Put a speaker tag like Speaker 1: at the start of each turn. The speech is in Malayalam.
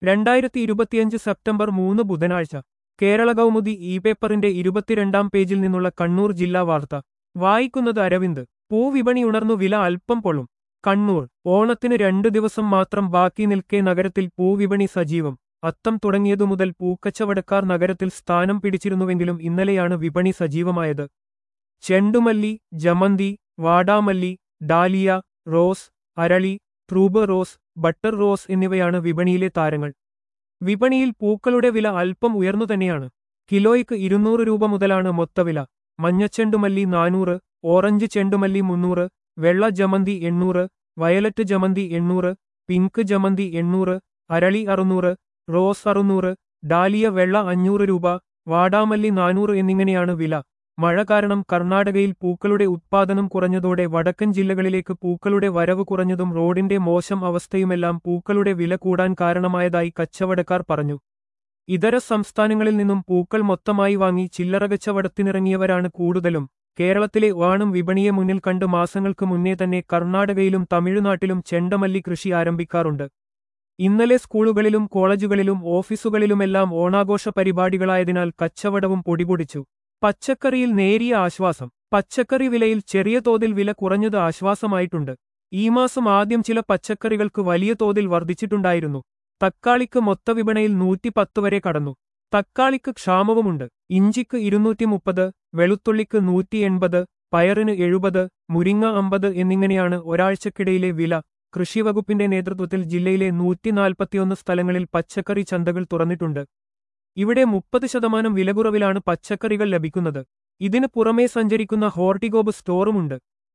Speaker 1: രണ്ടായിരത്തി ഇരുപത്തിയഞ്ച് സെപ്റ്റംബർ മൂന്ന് ബുധനാഴ്ച കേരള കൗമുദി ഇ പേപ്പറിന്റെ ഇരുപത്തിരണ്ടാം പേജിൽ നിന്നുള്ള കണ്ണൂർ ജില്ലാ വാർത്ത വായിക്കുന്നത് അരവിന്ദ് പൂവിപണി ഉണർന്നു വില അല്പം പൊള്ളും കണ്ണൂർ ഓണത്തിന് രണ്ടു ദിവസം മാത്രം ബാക്കി നിൽക്കെ നഗരത്തിൽ പൂവിപണി സജീവം അത്തം തുടങ്ങിയതു മുതൽ പൂക്കച്ചവടക്കാർ നഗരത്തിൽ സ്ഥാനം പിടിച്ചിരുന്നുവെങ്കിലും ഇന്നലെയാണ് വിപണി സജീവമായത് ചെണ്ടുമല്ലി ജമന്തി വാടാമല്ലി ഡാലിയ റോസ് അരളി ട്രൂബ് റോസ് ബട്ടർ റോസ് എന്നിവയാണ് വിപണിയിലെ താരങ്ങൾ വിപണിയിൽ പൂക്കളുടെ വില അല്പം ഉയർന്നു തന്നെയാണ് കിലോയ്ക്ക് ഇരുന്നൂറ് രൂപ മുതലാണ് മൊത്തവില മഞ്ഞച്ചെണ്ടുമല്ലി നാനൂറ് ഓറഞ്ച് ചെണ്ടുമല്ലി മുന്നൂറ് വെള്ള ജമന്തി എണ്ണൂറ് വയലറ്റ് ജമന്തി എണ്ണൂറ് പിങ്ക് ജമന്തി എണ്ണൂറ് അരളി അറുന്നൂറ് റോസ് അറുന്നൂറ് ഡാലിയ വെള്ള അഞ്ഞൂറ് രൂപ വാടാമല്ലി നാനൂറ് എന്നിങ്ങനെയാണ് വില മഴ കാരണം കർണാടകയിൽ പൂക്കളുടെ ഉത്പാദനം കുറഞ്ഞതോടെ വടക്കൻ ജില്ലകളിലേക്ക് പൂക്കളുടെ വരവ് കുറഞ്ഞതും റോഡിന്റെ മോശം അവസ്ഥയുമെല്ലാം പൂക്കളുടെ വില കൂടാൻ കാരണമായതായി കച്ചവടക്കാർ പറഞ്ഞു ഇതര സംസ്ഥാനങ്ങളിൽ നിന്നും പൂക്കൾ മൊത്തമായി വാങ്ങി ചില്ലറ കച്ചവടത്തിനിറങ്ങിയവരാണ് കൂടുതലും കേരളത്തിലെ ഓണം വിപണിയെ മുന്നിൽ കണ്ട് മാസങ്ങൾക്ക് മുന്നേ തന്നെ കർണാടകയിലും തമിഴ്നാട്ടിലും ചെണ്ടമല്ലി കൃഷി ആരംഭിക്കാറുണ്ട് ഇന്നലെ സ്കൂളുകളിലും കോളേജുകളിലും ഓഫീസുകളിലുമെല്ലാം ഓണാഘോഷ പരിപാടികളായതിനാൽ കച്ചവടവും പൊടിപൊടിച്ചു പച്ചക്കറിയിൽ നേരിയ ആശ്വാസം പച്ചക്കറി വിലയിൽ ചെറിയ തോതിൽ വില കുറഞ്ഞത് ആശ്വാസമായിട്ടുണ്ട് ഈ മാസം ആദ്യം ചില പച്ചക്കറികൾക്ക് വലിയ തോതിൽ വർദ്ധിച്ചിട്ടുണ്ടായിരുന്നു തക്കാളിക്ക് മൊത്തവിപണിയിൽ നൂറ്റിപ്പത്ത് വരെ കടന്നു തക്കാളിക്ക് ക്ഷാമവുമുണ്ട് ഇഞ്ചിക്ക് ഇരുന്നൂറ്റി മുപ്പത് വെളുത്തുള്ളിക്ക് നൂറ്റി എൺപത് പയറിന് എഴുപത് മുരിങ്ങ അമ്പത് എന്നിങ്ങനെയാണ് ഒരാഴ്ചക്കിടയിലെ വില കൃഷിവകുപ്പിന്റെ നേതൃത്വത്തിൽ ജില്ലയിലെ നൂറ്റിനാൽപ്പത്തിയൊന്ന് സ്ഥലങ്ങളിൽ പച്ചക്കറി ചന്തകൾ തുറന്നിട്ടുണ്ട് ഇവിടെ മുപ്പത് ശതമാനം വിലകുറവിലാണ് പച്ചക്കറികൾ ലഭിക്കുന്നത് ഇതിനു പുറമേ സഞ്ചരിക്കുന്ന ഹോർട്ടിഗോബ് സ്റ്റോറുമുണ്ട്